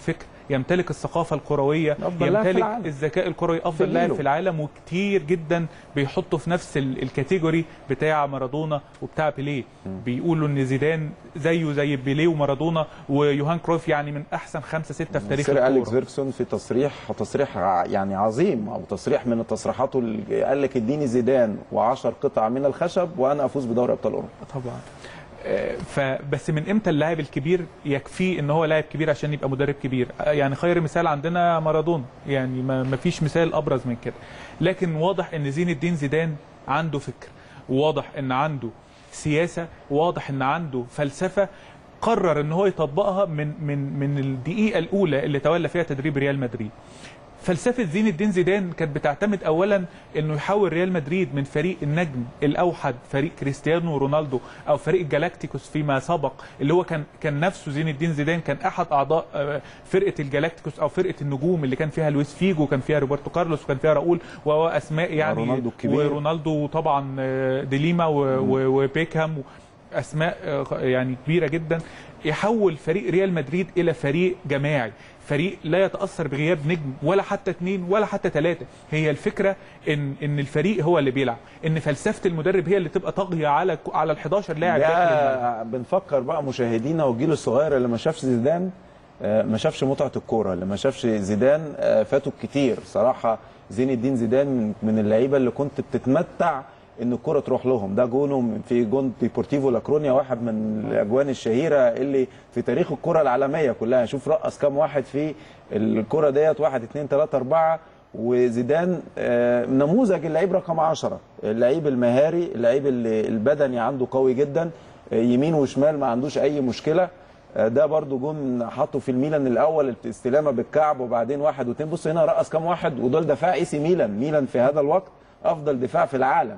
يمتلك الثقافه الكرويه أفضل لاعب في يمتلك العالم. الذكاء الكروي افضل في لاعب جيله. في العالم وكتير جدا بيحطوا في نفس ال- الكاتيجوري بتاع مارادونا وبتاع بيليه بيقولوا ان زيدان زيه زي بيليه ومارادونا ويوهان كرويف يعني من احسن خمسه سته في تاريخ سير اليكس الكوره فيركسون في تصريح تصريح ع- يعني عظيم او تصريح من تصريحاته اللي قال لك اديني زيدان و10 قطع من الخشب وانا افوز بدوري ابطال اوروبا طبعا آه، فبس من امتى اللاعب الكبير يكفيه ان هو لاعب كبير عشان يبقى مدرب كبير آه، يعني خير مثال عندنا مارادونا يعني ما ما فيش مثال ابرز من كده لكن واضح ان زين الدين زيدان عنده فكر واضح ان عنده سياسه واضح ان عنده فلسفه قرر ان هو يطبقها من من من الدقيقه الاولى اللي تولى فيها تدريب ريال مدريد فلسفه زين الدين زيدان كانت بتعتمد اولا انه يحول ريال مدريد من فريق النجم الاوحد فريق كريستيانو رونالدو او فريق الجالاكتيكوس فيما سبق اللي هو كان كان نفسه زين الدين زيدان كان احد اعضاء آه، فرقه الجالاكتيكوس او فرقه النجوم اللي كان فيها لويس فيجو وكان فيها روبرتو كارلوس وكان فيها راؤول واسماء يعني رونالدو الكبير. ورونالدو طبعا آه، ديليما و- و- وبيكهام اسماء آه، يعني كبيره جدا يحول فريق ريال مدريد الى فريق جماعي فريق لا يتاثر بغياب نجم ولا حتى اثنين ولا حتى ثلاثه هي الفكره ان ان الفريق هو اللي بيلعب ان فلسفه المدرب هي اللي تبقى طاغيه على على ال 11 لاعب داخل الملعب. لا بنفكر بقى مشاهدينا والجيل الصغير اللي ما شافش زيدان آه، ما شافش متعه الكوره اللي ما شافش زيدان آه، فاتوا كتير صراحه زين الدين زيدان من- من اللعيبه اللي كنت بتتمتع ان الكره تروح لهم ده جونه في جون ديبورتيفو لاكرونيا واحد من الاجوان الشهيره اللي في تاريخ الكره العالميه كلها شوف رقص كام واحد في الكره ديت واحد اتنين تلاته اربعه وزيدان آه، نموذج اللعيب رقم 10 اللعيب المهاري اللعيب اللي البدني عنده قوي جدا آه، يمين وشمال ما عندوش اي مشكله آه، ده برضو جون حطه في الميلان الاول استلامه بالكعب وبعدين واحد واثنين بص هنا رقص كام واحد ودول دفاع اي سي ميلان ميلان في هذا الوقت افضل دفاع في العالم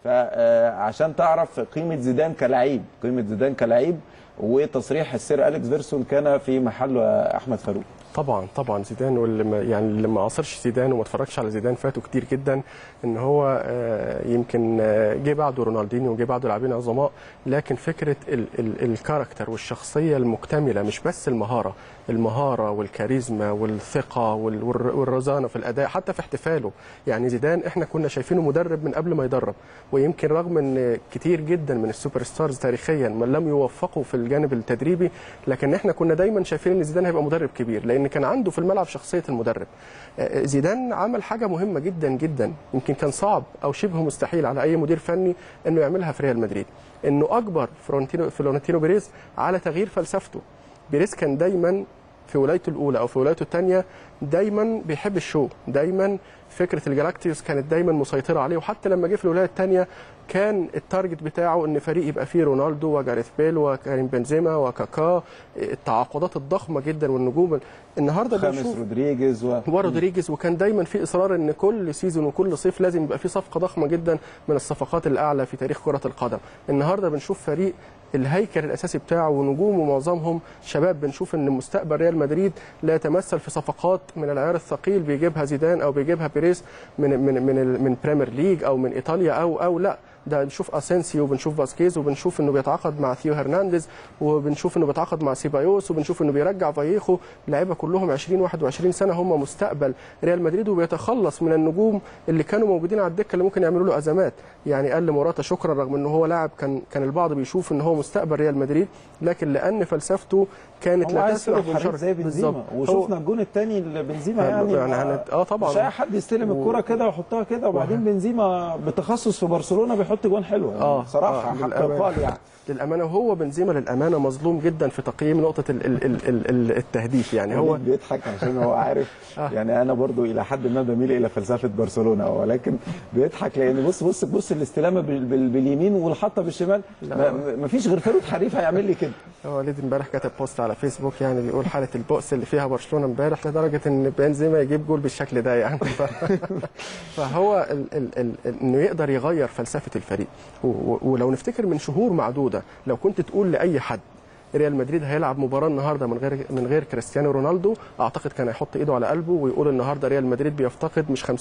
فعشان تعرف قيمه زيدان كلاعب قيمه زيدان كلاعب وتصريح السير اليكس فيرسون كان في محله احمد فاروق طبعا طبعا زيدان واللي ما يعني اللي ما عاصرش زيدان وما اتفرجش على زيدان فاتوا كتير جدا ان هو آه، يمكن آه، جه بعده رونالدينيو وجه بعده لاعبين عظماء لكن فكره ال ال الكاركتر والشخصيه المكتمله مش بس المهاره المهاره والكاريزما والثقه وال- والر- والرزانه في الاداء حتى في احتفاله يعني زيدان احنا كنا شايفينه مدرب من قبل ما يدرب ويمكن رغم ان كتير جدا من السوبر ستارز تاريخيا من لم يوفقوا في الجانب التدريبي لكن احنا كنا دايما شايفين ان زيدان هيبقى مدرب كبير لان كان عنده في الملعب شخصيه المدرب آه، زيدان عمل حاجه مهمه جدا جدا يمكن كان صعب او شبه مستحيل على اي مدير فني انه يعملها في ريال مدريد انه اجبر فلورنتينو فلورنتينو بيريز على تغيير فلسفته بيريز كان دايما في ولايته الاولى او في ولايته الثانيه دايما بيحب الشو دايما فكره الجلاكتيوس كانت دايما مسيطره عليه وحتى لما جه في الولايه الثانيه كان التارجت بتاعه ان فريق يبقى فيه رونالدو وجاريث بيل وكريم بنزيما وكاكا التعاقدات الضخمه جدا والنجوم النهارده خامس بنشوف رودريجيز و... ورودريجيز وكان دايما في اصرار ان كل سيزون وكل صيف لازم يبقى في صفقه ضخمه جدا من الصفقات الاعلى في تاريخ كره القدم النهارده بنشوف فريق الهيكل الاساسي بتاعه ونجومه معظمهم شباب بنشوف ان مستقبل ريال مدريد لا يتمثل في صفقات من العيار الثقيل بيجيبها زيدان او بيجيبها بيريز من من من من بريمير ليج او من ايطاليا او او لا ده بنشوف اسينسيو وبنشوف فاسكيز وبنشوف انه بيتعاقد مع ثيو هرنانديز وبنشوف انه بيتعاقد مع سيبايوس وبنشوف انه بيرجع فايخو لعيبه كلهم 20 21 سنه هم مستقبل ريال مدريد وبيتخلص من النجوم اللي كانوا موجودين على الدكه اللي ممكن يعملوا له ازمات يعني قال لمراتا شكرا رغم ان هو لاعب كان كان البعض بيشوف ان هو مستقبل ريال مدريد لكن لان فلسفته كانت هو لا عايز تسمح يضرب الحريق بالشرط زي بنزيما بالظبط. وشفنا هو- الجون الثاني لبنزيما يعني يعني هنت- اه طبعا مش اي حد يستلم و- الكرة كده ويحطها كده وبعدين بنزيما بتخصص في برشلونه بيحط جوان حلوه يعني اه صراحه آه، حتى للأمانة. يقال يعني للامانه وهو بنزيما للامانه مظلوم جدا في تقييم نقطه ال ال ال ال ال التهديف يعني هو وليد بيضحك عشان هو عارف آه. يعني انا برضو الى حد ما بميل الى فلسفه برشلونه ولكن بيضحك لان بص بص بص الاستلامه بال بال باليمين والحطه بالشمال ما ما فيش غير فاروق حريف هيعمل لي كده هو وليد امبارح كتب بوست على فيسبوك يعني بيقول حاله البؤس اللي فيها برشلونه امبارح لدرجه ان بنزيما يجيب جول بالشكل ده يعني ف... فهو ال... ال... ال... انه يقدر يغير فلسفه الفريق و... و... ولو نفتكر من شهور معدوده لو كنت تقول لاي حد ريال مدريد هيلعب مباراه النهارده من غير من غير كريستيانو رونالدو اعتقد كان هيحط ايده على قلبه ويقول النهارده ريال مدريد بيفتقد مش 50% 70%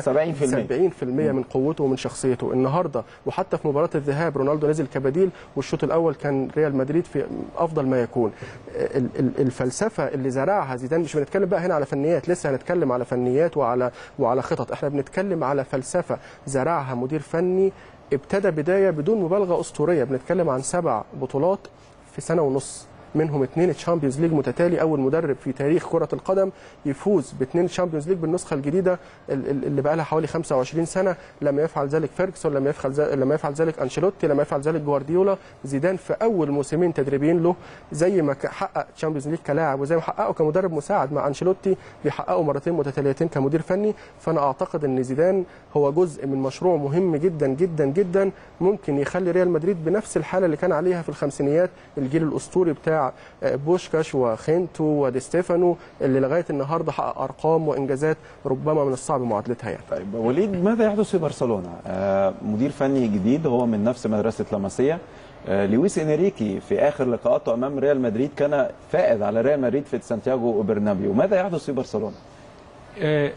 70% من قوته ومن شخصيته النهارده وحتى في مباراه الذهاب رونالدو نزل كبديل والشوط الاول كان ريال مدريد في افضل ما يكون ال- ال- الفلسفه اللي زرعها زيدان مش بنتكلم بقى هنا على فنيات لسه هنتكلم على فنيات وعلى وعلى خطط احنا بنتكلم على فلسفه زرعها مدير فني ابتدى بدايه بدون مبالغه اسطوريه بنتكلم عن سبع بطولات في سنه ونص منهم اثنين تشامبيونز ليج متتالي اول مدرب في تاريخ كره القدم يفوز باثنين تشامبيونز ليج بالنسخه الجديده ال- ال- اللي بقى لها حوالي 25 سنه لم يفعل ذلك فيرجسون لم يفعل ذلك لم يفعل ذلك انشيلوتي لم يفعل ذلك جوارديولا زيدان في اول موسمين تدريبيين له زي ما ك- حقق تشامبيونز ليج كلاعب وزي ما حققه كمدرب مساعد مع انشيلوتي بيحققه مرتين متتاليتين كمدير فني فانا اعتقد ان زيدان هو جزء من مشروع مهم جدا جدا جدا ممكن يخلي ريال مدريد بنفس الحاله اللي كان عليها في الخمسينيات الجيل الاسطوري بتاع آه، بوشكاش وخينتو ودي ستيفانو اللي لغايه النهارده حقق ارقام وانجازات ربما من الصعب معادلتها يعني طيب وليد ماذا يحدث في برشلونه؟ آه مدير فني جديد هو من نفس مدرسه لاماسيا آه لويس انريكي في اخر لقاءاته امام ريال مدريد كان فائز على ريال مدريد في سانتياغو برنابيو، ماذا يحدث في برشلونه؟ آه،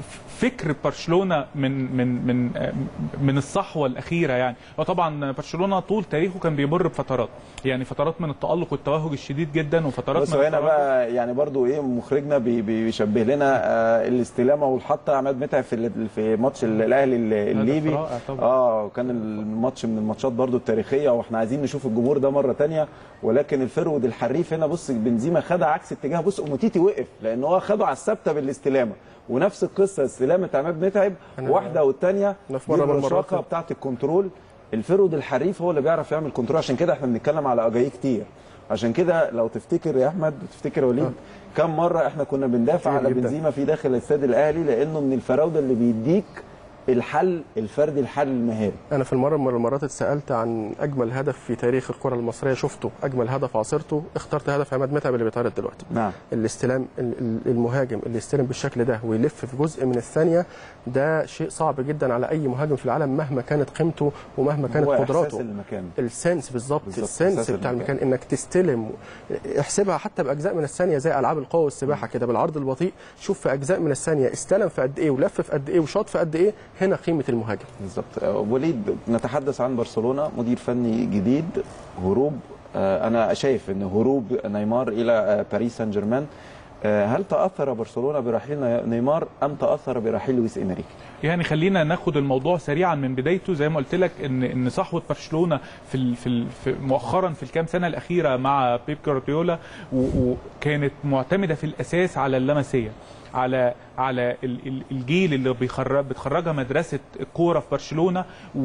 فكر برشلونه من من من آه، من الصحوه الاخيره يعني وطبعا برشلونه طول تاريخه كان بيمر بفترات يعني فترات من التالق والتوهج الشديد جدا وفترات بص من هنا التراجع. بقى يعني برضو ايه مخرجنا بي- بيشبه لنا آه الاستلامه والحطه عماد متعب في ال- في ماتش ال- الاهلي ال- الليبي رائع طبعا. اه كان الماتش من الماتشات برضو التاريخيه واحنا عايزين نشوف الجمهور ده مره تانية ولكن الفرود الحريف هنا بص بنزيما خدها عكس اتجاه بص اموتيتي وقف لان هو خده على الثابته بالاستلامه ونفس القصه استلامه عماد متعب أنا- واحده والثانيه أنا في مرة من المرات- بتاعت الكنترول الفرود الحريف هو اللي بيعرف يعمل كنترول عشان كده احنا بنتكلم على اجاييه كتير عشان كده لو تفتكر يا احمد تفتكر يا وليد كم مره احنا كنا بندافع كتير على جدا. بنزيما في داخل الاستاد الاهلي لانه من الفراوده اللي بيديك الحل الفردي الحل المهاري انا في المره من المرات اتسالت عن اجمل هدف في تاريخ الكره المصريه شفته اجمل هدف عاصرته اخترت هدف عماد متعب اللي بيتعرض دلوقتي نعم الاستلام ال- ال- المهاجم اللي يستلم بالشكل ده ويلف في جزء من الثانيه ده شيء صعب جدا على اي مهاجم في العالم مهما كانت قيمته ومهما كانت هو قدراته احساس المكان السنس بالظبط بالظبط، السنس إحساس بتاع المكان. المكان انك تستلم احسبها حتى باجزاء من الثانيه زي العاب القوه والسباحه كده بالعرض البطيء شوف في اجزاء من الثانيه استلم في قد ايه ولف في قد ايه وشاط في قد ايه هنا قيمه المهاجم بالظبط آه، وليد نتحدث عن برشلونه مدير فني جديد هروب آه، انا شايف ان هروب نيمار الى آه، باريس سان جيرمان آه، هل تاثر برشلونه برحيل ني- نيمار ام تاثر برحيل لويس انريكي؟ يعني خلينا ناخد الموضوع سريعا من بدايته زي ما قلت لك ان ان صحوه برشلونه في ال في, ال في مؤخرا في الكام سنه الاخيره مع بيب جوارديولا و- وكانت معتمده في الاساس على اللمسيه على على ال- ال- الجيل اللي بيخرج بتخرجها مدرسه الكوره في برشلونه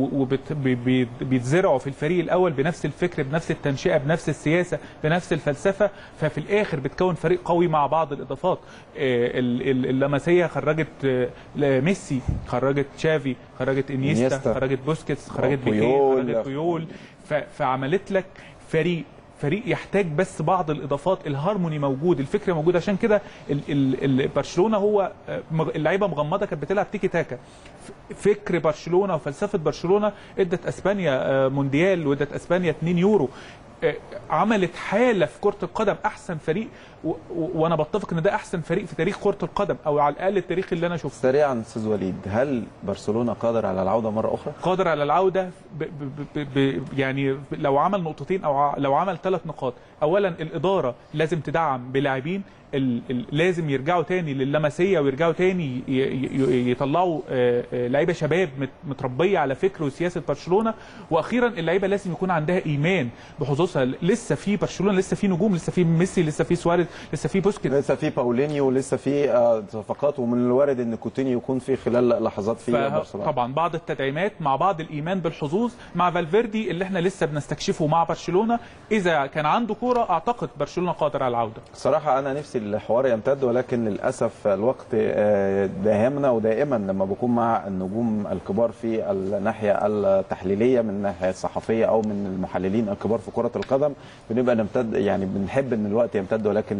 وبيتزرعوا في الفريق الاول بنفس الفكر بنفس التنشئه بنفس السياسه بنفس الفلسفه ففي الاخر بتكون فريق قوي مع بعض الاضافات آه، ال- ال- اللمسيه خرجت آه، ميسي خرجت تشافي خرجت انيستا إنيستا. خرجت بوسكيتس خرجت بيكيه بويول. خرجت بيول ف- فعملت لك فريق فريق يحتاج بس بعض الاضافات الهارموني موجود الفكره موجود عشان كده ال- ال- ال- برشلونه هو آه، مغ- اللعيبه مغمضه كانت بتلعب تيكي تاكا ف- فكر برشلونه وفلسفه برشلونه ادت اسبانيا آه، مونديال وادت اسبانيا 2 يورو آه، عملت حاله في كره القدم احسن فريق و- و- وانا بتفق ان ده احسن فريق في تاريخ كره القدم او على الاقل التاريخ اللي انا شفته سريعا استاذ وليد هل برشلونه قادر على العوده مره اخرى؟ قادر على العوده ب ب ب ب يعني لو عمل نقطتين او ع- لو عمل ثلاث نقاط اولا الاداره لازم تدعم بلاعبين ال- ال- لازم يرجعوا تاني للمسيه ويرجعوا تاني ي- ي- يطلعوا آه، آه، لعيبه شباب مت- متربيه على فكر وسياسه برشلونه واخيرا اللعيبه لازم يكون عندها ايمان بحظوظها لسه في برشلونه لسه في نجوم لسه في ميسي لسه في سواريز لسه في بوسكيتس لسه في باولينيو ولسه في آه، صفقات ومن الوارد ان كوتينيو يكون في خلال لحظات في ف- برشلونه طبعا بعض التدعيمات مع بعض الايمان بالحظوظ مع فالفيردي اللي احنا لسه بنستكشفه مع برشلونه اذا كان عنده كوره اعتقد برشلونه قادر على العوده صراحة أنا نفسي الحوار يمتد ولكن للأسف الوقت آه، داهمنا ودائما لما بكون مع النجوم الكبار في الناحية التحليلية من الناحية الصحفية أو من المحللين الكبار في كرة القدم بنبقى نمتد يعني بنحب إن الوقت يمتد ولكن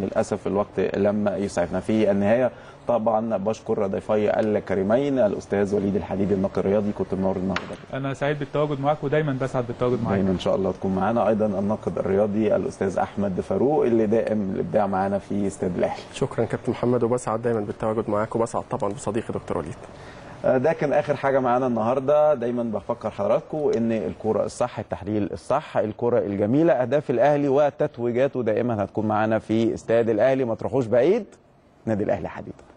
للاسف الوقت لم يسعفنا في النهايه طبعا بشكر ضيفي الكريمين الاستاذ وليد الحديدي الناقد الرياضي كنت منور النهارده انا سعيد بالتواجد معاك ودايما بسعد بالتواجد معاك دايما ان شاء الله تكون معانا ايضا الناقد الرياضي الاستاذ احمد فاروق اللي دائم الابداع معانا في استاد الاهلي شكرا كابتن محمد وبسعد دايما بالتواجد معاك وبسعد طبعا بصديقي دكتور وليد ده كان اخر حاجه معانا النهارده دايما بفكر حضراتكم ان الكوره الصح التحليل الصح الكوره الجميله اهداف الاهلي وتتويجاته دائما هتكون معانا في استاد الاهلي ما تروحوش بعيد نادي الاهلي حديثا